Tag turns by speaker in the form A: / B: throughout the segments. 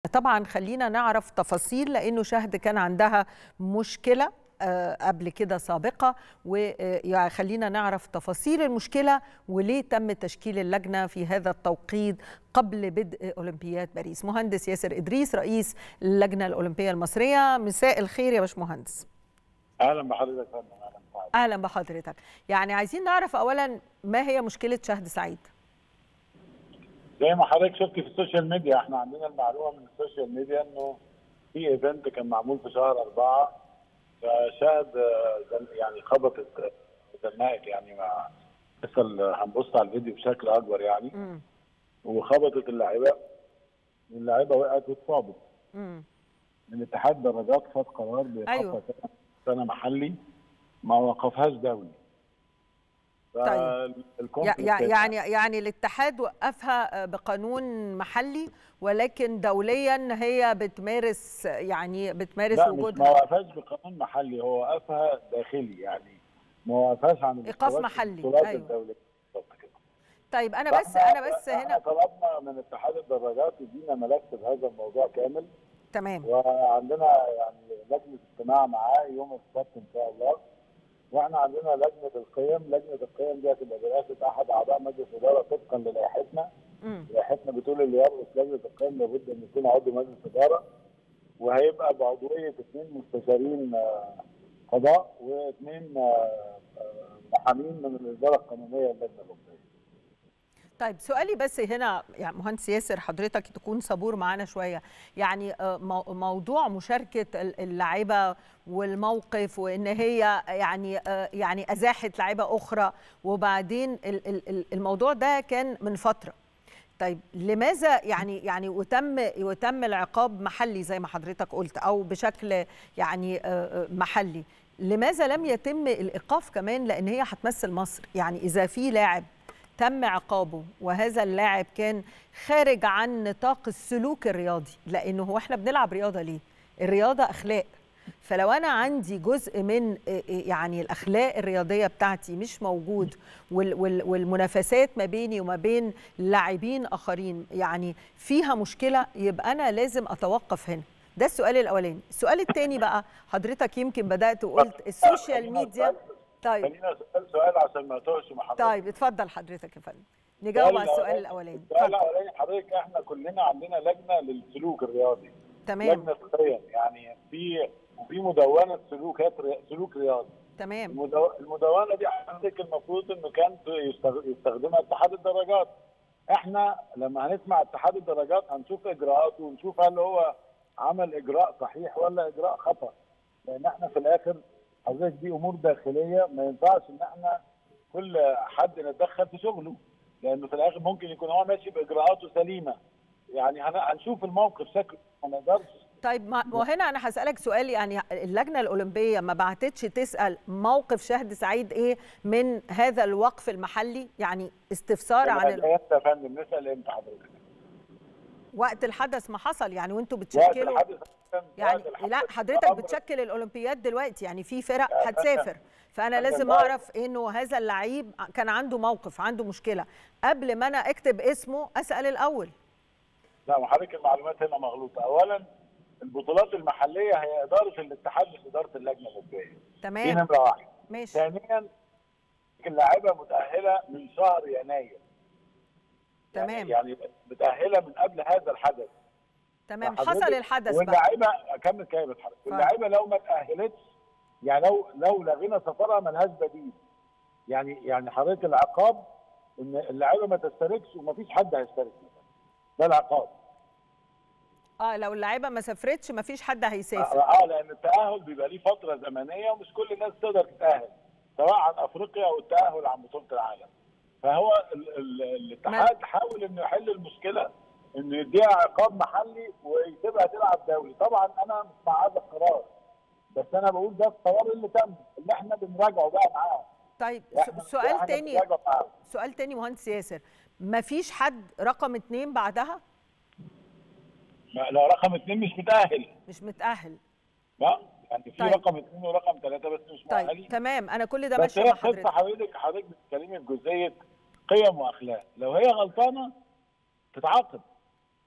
A: طبعا خلينا نعرف تفاصيل لانه شهد كان عندها مشكله قبل كده سابقه وخلينا نعرف تفاصيل المشكله وليه تم تشكيل اللجنه في هذا التوقيت قبل بدء اولمبياد باريس مهندس ياسر ادريس رئيس اللجنه الاولمبيه المصريه مساء الخير يا باشمهندس
B: اهلا بحضرتك اهلا
A: اهلا بحضرتك يعني عايزين نعرف اولا ما هي مشكله شهد سعيد
B: زي ما حضرتك شفت في السوشيال ميديا احنا عندنا المعلومه من السوشيال ميديا انه في ايفنت كان معمول في شهر أربعة فشهد يعني خبطت زنقت يعني مع لسه هنبص على الفيديو بشكل اكبر يعني م. وخبطت اللعيبه اللعيبه وقعت واتصابت من اتحاد درجات خد قرار بايقافها أيوه. سنه محلي ما وقفهاش دولي
A: طيب يعني يعني الاتحاد وقفها بقانون محلي ولكن دوليا هي بتمارس يعني بتمارس
B: لا
A: وجودها
B: مش ما وقفهاش بقانون محلي هو وقفها داخلي يعني ما وقفهاش عن
A: ايقاف محلي
B: ايوه الدولية.
A: طيب انا بس انا بس هنا
B: طلبنا من اتحاد الدراجات يدينا ملف بهذا الموضوع كامل
A: تمام
B: وعندنا يعني لجنه اجتماع معاه يوم السبت ان شاء الله واحنا عندنا لجنه القيم، لجنه القيم دي هتبقى برئاسه احد اعضاء مجلس الاداره طبقا للائحتنا. لائحتنا بتقول اللي يرأس لجنه القيم لابد ان يكون عضو مجلس اداره وهيبقى بعضويه اثنين مستشارين قضاء واثنين محامين من الاداره القانونيه للجنه الاوروبيه.
A: طيب سؤالي بس هنا يعني مهندس ياسر حضرتك تكون صبور معانا شويه يعني موضوع مشاركه اللاعيبه والموقف وان هي يعني يعني ازاحت لاعيبه اخرى وبعدين الموضوع ده كان من فتره طيب لماذا يعني يعني وتم وتم العقاب محلي زي ما حضرتك قلت او بشكل يعني محلي لماذا لم يتم الايقاف كمان لان هي هتمثل مصر يعني اذا في لاعب تم عقابه وهذا اللاعب كان خارج عن نطاق السلوك الرياضي لانه هو احنا بنلعب رياضه ليه الرياضه اخلاق فلو انا عندي جزء من يعني الاخلاق الرياضيه بتاعتي مش موجود والمنافسات ما بيني وما بين لاعبين اخرين يعني فيها مشكله يبقى انا لازم اتوقف هنا ده السؤال الاولاني السؤال الثاني بقى حضرتك يمكن بدات وقلت السوشيال ميديا
B: طيب خلينا اسال سؤال عشان ما توهش مع حضرتك
A: طيب اتفضل حضرتك يا فندم نجاوب على السؤال الاولاني
B: السؤال الاولاني حضرتك احنا كلنا عندنا لجنه للسلوك الرياضي
A: تمام
B: لجنه قيم يعني في في مدونه سلوكات سلوك رياضي
A: تمام
B: المدونه دي حضرتك المفروض انه كان يستخدمها اتحاد الدرجات احنا لما هنسمع اتحاد الدرجات هنشوف اجراءاته ونشوف هل هو عمل اجراء صحيح ولا اجراء خطا لان احنا في الاخر حضرتك دي امور داخليه ما ينفعش ان احنا كل حد نتدخل في شغله لانه في الاخر ممكن يكون هو ماشي باجراءاته سليمه يعني هنشوف الموقف شكله ما نقدرش
A: طيب ما وهنا انا هسالك سؤال يعني اللجنه الاولمبيه ما بعتتش تسال موقف شهد سعيد ايه من هذا الوقف المحلي يعني استفسار عن
B: ال... يا فندم نسال امتى حضرتك
A: وقت الحدث ما حصل يعني وانتوا بتشكلوا
B: وقت الحدث
A: يعني لا حضرتك بتشكل الاولمبياد دلوقتي يعني في فرق هتسافر فانا لازم اعرف انه هذا اللعيب كان عنده موقف عنده مشكله قبل ما انا اكتب اسمه اسال الاول
B: لا وحضرتك المعلومات هنا مغلوطه اولا البطولات المحليه هي اداره الاتحاد مش اداره اللجنه الاولمبيه
A: تمام
B: دي نمره واحد
A: ماشي
B: ثانيا اللاعيبه متاهله من شهر يناير
A: تمام
B: يعني, يعني متاهله من قبل هذا الحدث
A: تمام حصل الحدث
B: واللاعيبه اكمل كلمه حضرتك واللاعيبه لو ما تاهلتش يعني لو لو لغينا سفرها ملهاش بديل يعني يعني حضرتك العقاب ان اللاعيبه ما تشتركش ومفيش حد هيشترك ده العقاب
A: اه لو اللعيبه ما سافرتش مفيش حد هيسافر
B: اه لان التاهل بيبقى ليه فتره زمنيه ومش كل الناس تقدر تتاهل سواء عن افريقيا او التاهل عن بطوله العالم فهو ال ال الاتحاد حاول انه يحل المشكله انه يديها عقاب محلي ويسيبها تلعب دولي طبعا انا مش مع هذا القرار بس انا بقول ده القرار اللي تم اللي احنا بنراجعه بقى معاهم
A: طيب سؤال تاني سؤال تاني مهندس ياسر مفيش حد رقم اتنين بعدها؟
B: لا رقم اثنين مش متأهل
A: مش متأهل
B: لا يعني في طيب. رقم اثنين ورقم ثلاثة بس مش
A: طيب.
B: مؤهلين
A: تمام أنا كل ده
B: بس
A: ماشي
B: هي
A: مع
B: قصة
A: حضرتك
B: حضرتك حضرتك بتتكلمي في جزئية قيم وأخلاق لو هي غلطانة تتعاقب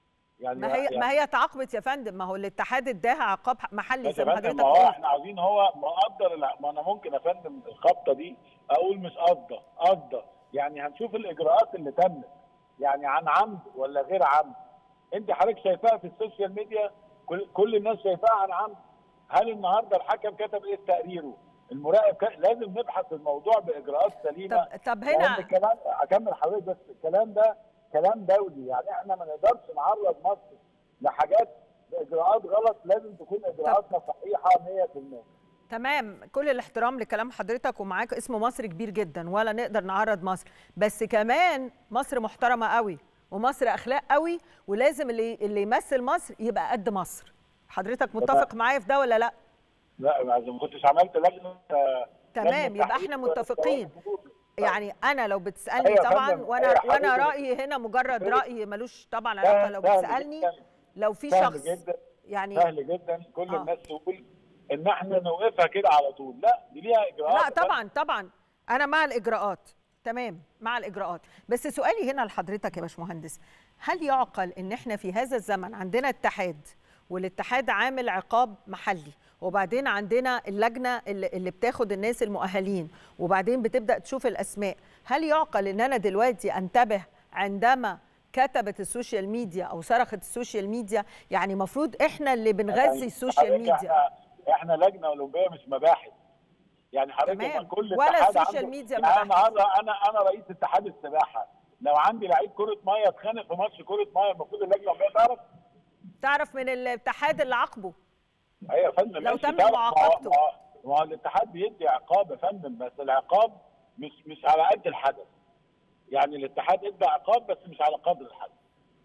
B: يعني
A: ما هي
B: يعني
A: ما هي تعاقبت يا فندم ما هو الاتحاد اداها عقاب محلي
B: ماشي
A: زي
B: يا
A: ما
B: فندم
A: حضرتك
B: ما هو
A: قلت
B: احنا عاوزين هو مقدر الع- ما انا ممكن يا فندم الخبطه دي اقول مش قصده قصده يعني هنشوف الاجراءات اللي تمت يعني عن عمد ولا غير عمد انت حضرتك شايفاها في السوشيال ميديا كل كل الناس شايفاها عن عمد هل النهارده الحكم كتب ايه في تقريره المراقب ك... لازم نبحث الموضوع باجراءات سليمه
A: طب طب
B: لأن
A: هنا
B: الكلام اكمل حضرتك بس الكلام ده كلام دولي يعني احنا ما نقدرش نعرض مصر لحاجات باجراءات غلط لازم تكون اجراءاتنا صحيحه 100%
A: تمام كل الاحترام لكلام حضرتك ومعاك اسم مصر كبير جدا ولا نقدر نعرض مصر بس كمان مصر محترمه قوي ومصر اخلاق قوي ولازم اللي اللي يمثل مصر يبقى قد مصر حضرتك متفق معايا في ده ولا لا
B: لا ما ما كنتش عملت لجنه آه،
A: تمام
B: لجنة
A: يبقى
B: تحقيق
A: احنا متفقين يعني انا لو بتسالني
B: أيوة يا
A: طبعا
B: فندم،
A: وانا
B: أيوة يا
A: وانا
B: حبيبي.
A: رايي هنا مجرد
B: حبيبي.
A: راي ملوش طبعا علاقه لو
B: سهل
A: بتسالني
B: جداً.
A: لو في
B: سهل
A: شخص
B: جدا
A: يعني
B: سهل جدا كل
A: آه.
B: الناس تقول ان احنا نوقفها كده على طول لا دي ليها اجراءات
A: لا طبعا طبعا انا مع الاجراءات تمام مع الاجراءات بس سؤالي هنا لحضرتك يا باشمهندس هل يعقل ان احنا في هذا الزمن عندنا اتحاد والاتحاد عامل عقاب محلي وبعدين عندنا اللجنه اللي, اللي بتاخد الناس المؤهلين وبعدين بتبدا تشوف الاسماء هل يعقل ان انا دلوقتي انتبه عندما كتبت السوشيال ميديا او صرخت السوشيال ميديا يعني المفروض احنا اللي بنغذي السوشيال
B: حضرتك
A: ميديا
B: احنا, احنا لجنه اولمبيه مش مباحث يعني حضرتك
A: تمام.
B: لما كل
A: ولا
B: اتحاد
A: السوشيال
B: عنده-
A: ميديا
B: يعني
A: مباحث.
B: النهارده انا انا رئيس اتحاد السباحه لو عندي لعيب كره ميه اتخانق في ماتش كره ميه المفروض اللجنه الاولمبيه تعرف
A: تعرف من الاتحاد اللي عاقبه
B: ايوه يا فندم
A: لو
B: ماشي،
A: تم
B: تعرف،
A: معاقبته.
B: ما هو- ما هو الاتحاد بيدي عقاب يا فندم بس العقاب مش مش على قد الحدث يعني الاتحاد ادى عقاب بس مش على قدر الحدث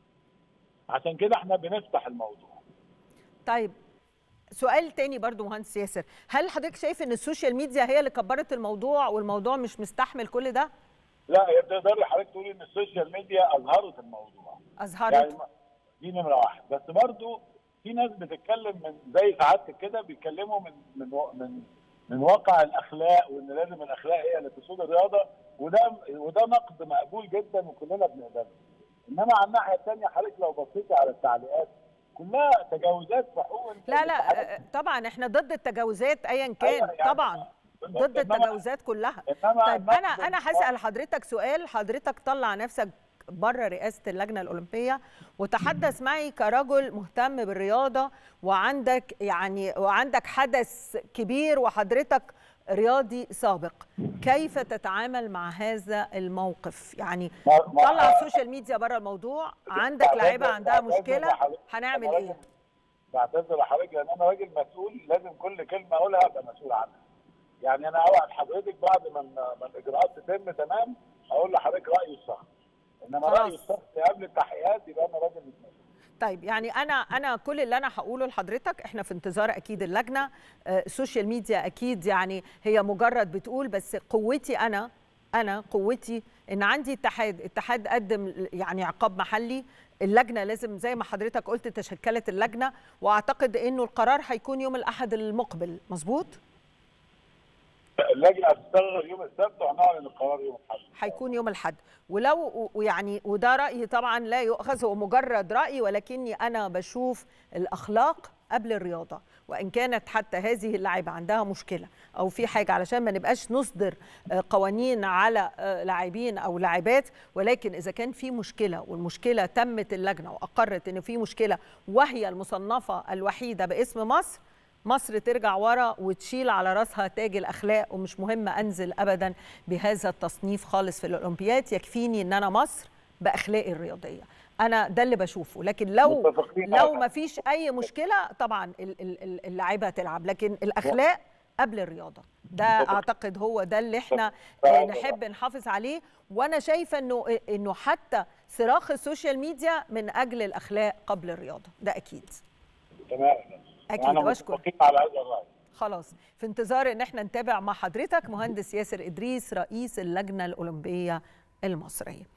B: عشان كده احنا بنفتح الموضوع
A: طيب سؤال تاني برضو مهندس ياسر هل حضرتك شايف ان السوشيال ميديا هي اللي كبرت الموضوع والموضوع مش مستحمل كل ده
B: لا هي تقدري حضرتك تقولي ان السوشيال ميديا اظهرت الموضوع يعني
A: اظهرت
B: ما- دي نمره واحد بس برضو في ناس بتتكلم من زي سعادتك كده بيتكلموا من من و- من من واقع الاخلاق وان لازم الاخلاق هي اللي تسود الرياضه وده وده نقد مقبول جدا وكلنا بنقبله انما على الناحيه الثانيه حضرتك لو بصيتي على التعليقات كلها تجاوزات في حقوق
A: لا
B: الاتحاد.
A: لا آه، طبعا احنا ضد التجاوزات ايا كان
B: أيوة يعني
A: طبعا
B: بس
A: ضد
B: إنما-
A: التجاوزات كلها
B: إنما
A: طيب انا
B: النقد
A: انا
B: الواقع-
A: هسال حضرتك سؤال حضرتك طلع نفسك بره رئاسه اللجنه الاولمبيه وتحدث معي كرجل مهتم بالرياضه وعندك يعني وعندك حدث كبير وحضرتك رياضي سابق كيف تتعامل مع هذا الموقف يعني
B: ما- ما-
A: طلع السوشيال ميديا بره الموضوع عندك
B: بعتذر-
A: لعيبه عندها
B: بعتذر
A: مشكله
B: لحضرتك.
A: هنعمل
B: أنا
A: ايه
B: راجل- بعتذر لحضرتك لان انا راجل مسؤول لازم كل كلمه اقولها ابقى مسؤول عنها. يعني انا اوعد حضرتك بعد ما ما الاجراءات تتم تمام اقول لحضرتك رايي الشخصي. انما
A: خلاص.
B: رايي الشخصي قبل التحقيقات يبقى انا راجل مش مسؤول.
A: طيب يعني انا انا كل اللي انا هقوله لحضرتك احنا في انتظار اكيد اللجنه آه، السوشيال ميديا اكيد يعني هي مجرد بتقول بس قوتي انا انا قوتي ان عندي اتحاد اتحاد قدم يعني عقاب محلي اللجنه لازم زي ما حضرتك قلت تشكلت اللجنه واعتقد انه القرار هيكون يوم الاحد المقبل مظبوط
B: اللجنه هتشتغل يوم السبت وهنعلن القرار يوم الاحد.
A: هيكون يوم الاحد ولو ويعني وده رايي طبعا لا يؤخذ هو مجرد راي ولكني انا بشوف الاخلاق قبل الرياضه وان كانت حتى هذه اللاعبه عندها مشكله او في حاجه علشان ما نبقاش نصدر آه، قوانين على آه، لاعبين او لاعبات ولكن اذا كان في مشكله والمشكله تمت اللجنه واقرت ان في مشكله وهي المصنفه الوحيده باسم مصر مصر ترجع ورا وتشيل على راسها تاج الاخلاق ومش مهم انزل ابدا بهذا التصنيف خالص في الاولمبياد يكفيني ان انا مصر باخلاقي الرياضيه انا ده اللي بشوفه لكن لو
B: متفقين
A: لو
B: على-
A: ما فيش اي مشكله طبعا ال- ال- ال- اللاعيبه هتلعب لكن الاخلاق قبل الرياضه ده
B: متفق.
A: اعتقد هو ده اللي احنا
B: فعلا.
A: آه، نحب نحافظ عليه وانا شايفه انه انه حتى صراخ السوشيال ميديا من اجل الاخلاق قبل الرياضه ده اكيد
B: تمام.
A: أكيد،
B: أنا
A: وأشكر.
B: متفقين على هذا الراي.
A: خلاص في انتظار ان احنا نتابع مع حضرتك مهندس ياسر ادريس رئيس اللجنه الاولمبيه المصريه